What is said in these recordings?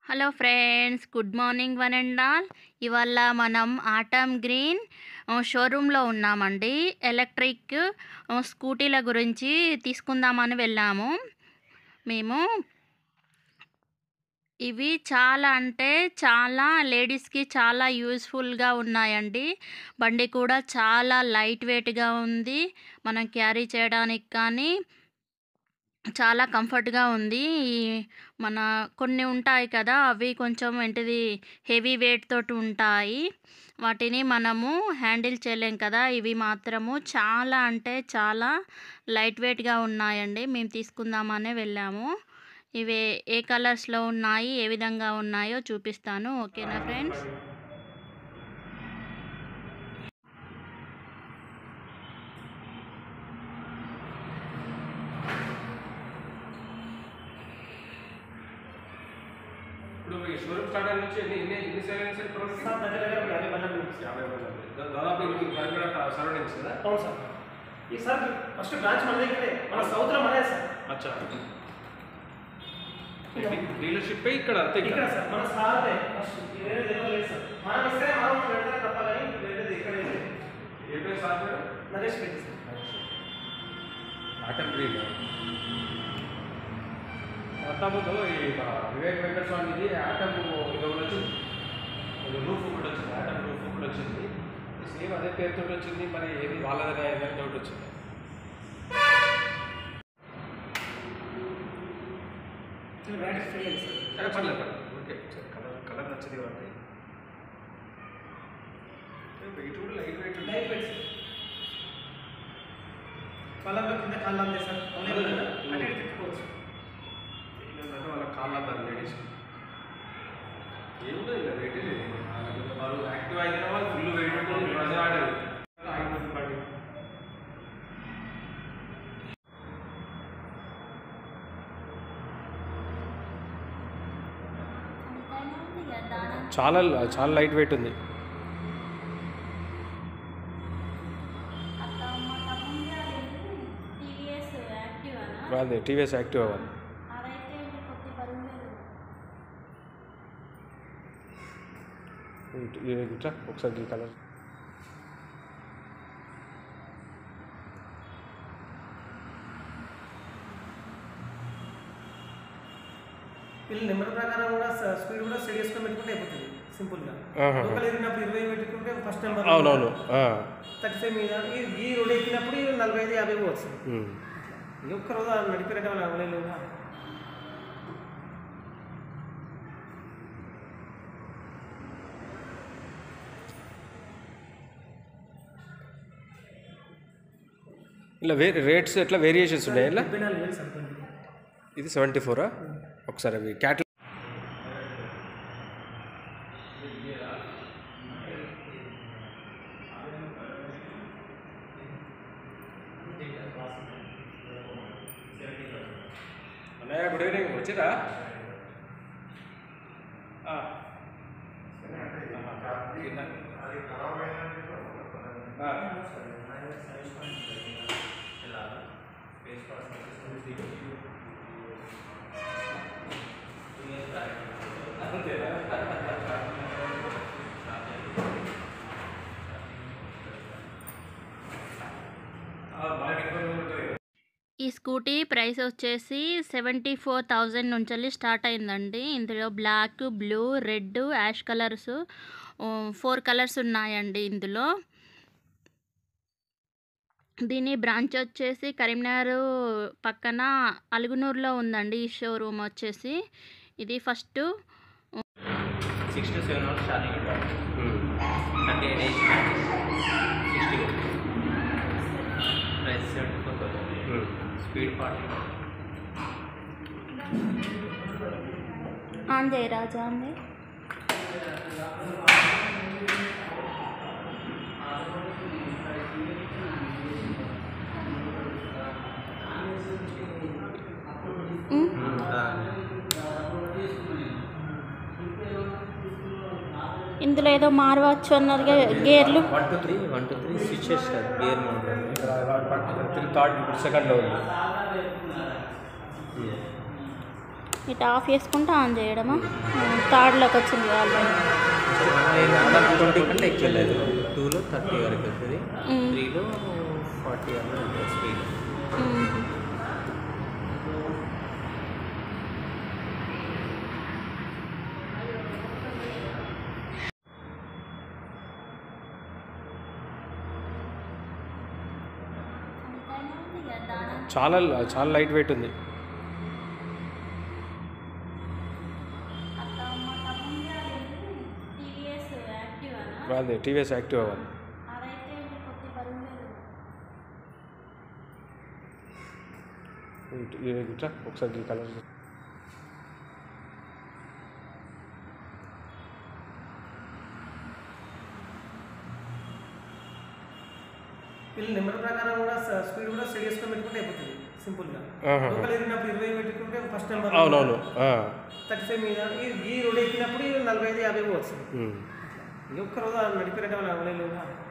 Hello friends good morning one and all ఇవాళ మనం atom green ఆ, షోరూంలో ఉన్నామండి ఎలక్ట్రిక్ ఆ, స్కూటీల గురించి తీసుకుందామని వెళ్ళాము మేము ఇవి చాలా అంటే చాలా లేడీస్కి చాలా యూస్ఫుల్గా ఉన్నాయండి బండి కూడా చాలా లైట్ వెయిట్గా ఉంది మనం క్యారీ చేయడానికి కానీ చాలా కంఫర్ట్గా ఉంది ఈ మన కొన్ని ఉంటాయి కదా అవి కొంచెం ఏంటిది హెవీ వెయిట్ తోటి ఉంటాయి వాటిని మనము హ్యాండిల్ చేయలేం కదా ఇవి మాత్రము చాలా అంటే చాలా లైట్ వెయిట్గా ఉన్నాయండి మేము తీసుకుందామనే వెళ్ళాము ఇవి ఏ కలర్స్లో ఉన్నాయి ఏ విధంగా ఉన్నాయో చూపిస్తాను ఓకేనా ఫ్రెండ్స్ ఇప్పుడు ఈ షోరూమ్ స్టార్ట్ అయిన నుంచి ఎన్ని ఎన్ని ఎన్ని సేల్ అయినాయి సార్ ఇప్పటివరకు? సార్ దగ్గర దగ్గర ఒక యాభై బండ్లు ఉంది సార్. యాభై మంది దా- దాదాపు ఇది కరీంనగర్ సరౌండింగ్స్ కదా అవును సార్ ఈ సార్ ఫస్ట్ బ్రాంచ్ మన దగ్గరే మన సౌత్లో మనదే సార్ అచ్చా డీలర్షిప్ ఇక్కడ అంతే ఇక్కడ సార్ మన సార్దే ఫస్ట్ ఇది వేరే దగ్గర లేదు సార్ మనం ఇస్తే మనం పెడతారు తప్ప కానీ వేరేది ఇక్కడ ఏం లేదు. ఏ పేరు సార్ పేరు Naresh Reddy sir Atum green అంతకుముందు ఈ మన వివేక్ వెంకట స్వామిది ఆటం ఇది ఒకటి వచ్చింది ఇది రూఫ్ ఒకటి వచ్చింది ఆటం రూఫ్ ఒకటి వచ్చింది సేమ్ అదే పేరుతో వచ్చింది మరి ఏది వాళ్ళదనే ఏదైనా డౌట్ వచ్చింది ఇది బ్రాండ్ ఫ్రీ అయింది సార్ సరే పర్లేదు పర్లేదు ఓకే సరే కలర్ కలర్ నచ్చది వాళ్ళకి వెయిట్ కూడా light weight light weight sir కలర్లో కింద కాళ్ళు అంతే సార్ అవునే కదా అటు ఇటు తిప్పుకోవచ్చు ఏంటంటే వాళ్ళ కాళ్ళు అన్నారు లేడీస్ ఏముంది ఇలా వెయిట్ లేదు వాళ్ళకి వాళ్ళు యాక్టివ్ అయిన వాళ్ళు ఫుల్ వెయిట్ ఉంటుంది ప్రజలు ఆడదు ఆగిపోతుంది బండి చాలా చాలా లైట్ వెయిట్ ఉంది వాళ్ళది టీవీఎస్ యాక్టివ్ అవ్వాలి ఇటు- ఇటు- ఇట్లా ఒకసారి ఈ కలర్ వీళ్ళు నెంబర్ ప్రకారం కూడా స్పీడ్ కూడా సెట్ చేసుకొని పెట్టుకుంటే అయిపోతుంది సింపుల్గా ఆహా. లోకల్ ఎగిరినప్పుడు ఇరవై పెట్టుకుంటే ఫస్ట్ నెంబర్ అవునవును ఆ. థర్టీ ఫైవ్ మీద ఈ ఈ రోడ్ ఎక్కినప్పుడు ఈ నలభై ఐదు యాభై వస్తుంది ఉమ్. ఈ ఒక్క రోజు నడిపినట్టు వాళ్ళు అవ్వలేదు ఇలా వే రేట్స్ ఎట్లా వేరియేషన్స్ ఉన్నాయి ఇలా డెబ్బై నాలుగు వేలు సరిపోయింది ఇది సెవెంటీ ఫోరా ఒకసారి అవి క్యాట్ అన్నయ్య గుడ్ ఈవినింగ్ వచ్చిరా ఈ స్కూటీ ప్రైస్ వచ్చేసి సెవెంటీ ఫోర్ థౌజండ్ నుంచి స్టార్ట్ అయిందండి ఇందులో black blue red ash colours four colours ఉన్నాయండి ఇందులో దీని బ్రాంచ్ వచ్చేసి కరీంనగర్ పక్కన అలుగునూరులో ఉందండి ఈ షోరూమ్ వచ్చేసి ఇది first six two seven hours charging thirty eight age sixty price seventy four thousand speed forty on చేయి రాజా ఆన్ చేయి ఉమ్. ఇందులో ఏదో మారవచ్చు అన్నారు గేర్లు one two three one two three switches కదా గేర్ మోడల్ థర్డ్ సెకండ్లో ఉంది ఇట్లా ఆఫ్ చేసుకుంటే ఆన్ చేయడమా థర్డ్లోకి వచ్చింది ఆల్రెడీ ట్వంటీ కంటే ఎక్కువ లేదు టూలో థర్టీ వరకు వస్తుంది మ్మ్. త్రీలో ఫార్టీ అలా ఉంటుంది స్పీడ్ చాలా చాలా లైట్ వెయిట్ ఉంది అదే టీవీఎస్ యాక్టివ్ అవ్వాలి ఇట్- ఇది ఇట్లా ఒకసారి ఈ కలర్ వీళ్ళు నెంబర్ ప్రకారం కూడా స్పీడ్ కూడా సెట్ చేసుకొని పెట్టుకుంటే అయిపోతుంది సింపుల్గా ఆహా. లోకల్ ఎక్కినప్పుడు ఇరవై పెట్టుకుంటే ఫస్ట్ నెంబర్ అవునవును ఆ. థర్టీ ఫైవ్ మీద ఈ ఈ రోడ్ ఎక్కినప్పుడు ఈ నలభై ఐదు యాభై పోవచ్చు ఉమ్. ఈ ఒక్క రోజు నడిపినట్టు వాళ్ళు అవ్వలేదు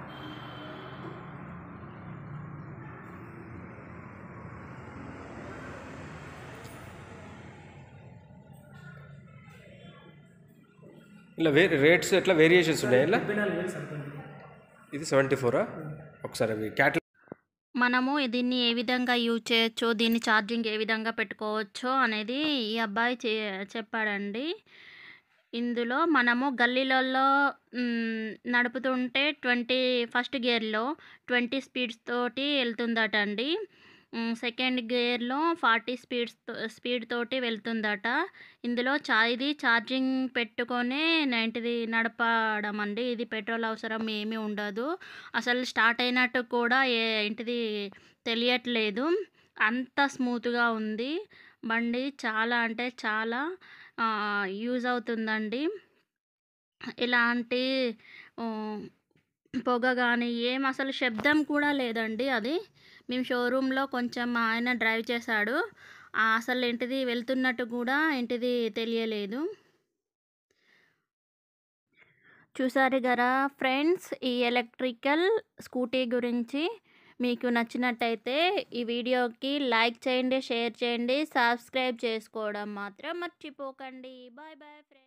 ఇలా వే రేట్స్ ఎట్లా వేరియేషన్స్ ఉన్నాయి ఇలా డెబ్బై నాలుగు వేలు సరిపోయింది ఇది సెవెంటీ ఫోరా ఒకసారి అవి క్యాట్ మనము దీన్ని ఏ విధంగా యూజ్ చేయొచ్చు దీన్ని ఛార్జింగ్ ఏ విధంగా పెట్టుకోవచ్చో అనేది ఈ అబ్బాయి చే చెప్పాడండి ఇందులో మనము గల్లీలలో మ్, నడుపుతుంటే ట్వంటీ ఫస్ట్ గేర్లో ట్వంటీ స్పీడ్స్ తోటి వెళ్తుందట అండి మ్, సెకండ్ గేర్లో ఫార్టీ స్పీడ్స్ స్పీడ్ తోటి వెళ్తుందట ఇందులో చా ఇది ఛార్జింగ్ పెట్టుకొని ఏంటిది నడపడం అండి ఇది పెట్రోల్ అవసరం ఏమీ ఉండదు అసలు స్టార్ట్ అయినట్టు కూడా ఏ ఏంటిది తెలియట్లేదు అంత స్మూత్గా ఉంది బండి చాలా అంటే చాలా యూజ్ అవుతుందండి ఇలాంటి ఆ, పొగ కానీ ఏం అసలు శబ్దం కూడా లేదండి అది మేము షోరూంలో కొంచెం మా ఆయన డ్రైవ్ చేశాడు ఆ, అసలు ఏంటిది వెళ్తున్నట్టు కూడా ఏంటిది తెలియలేదు చూసారు కదా ఫ్రెండ్స్ ఈ ఎలక్ట్రికల్ స్కూటీ గురించి మీకు నచ్చినట్టయితే ఈ వీడియోకి లైక్ చేయండి షేర్ చేయండి సబ్స్క్రైబ్ చేసుకోవడం మాత్రం మర్చిపోకండి బాయ్ బాయ్ ఫ్రెండ్స్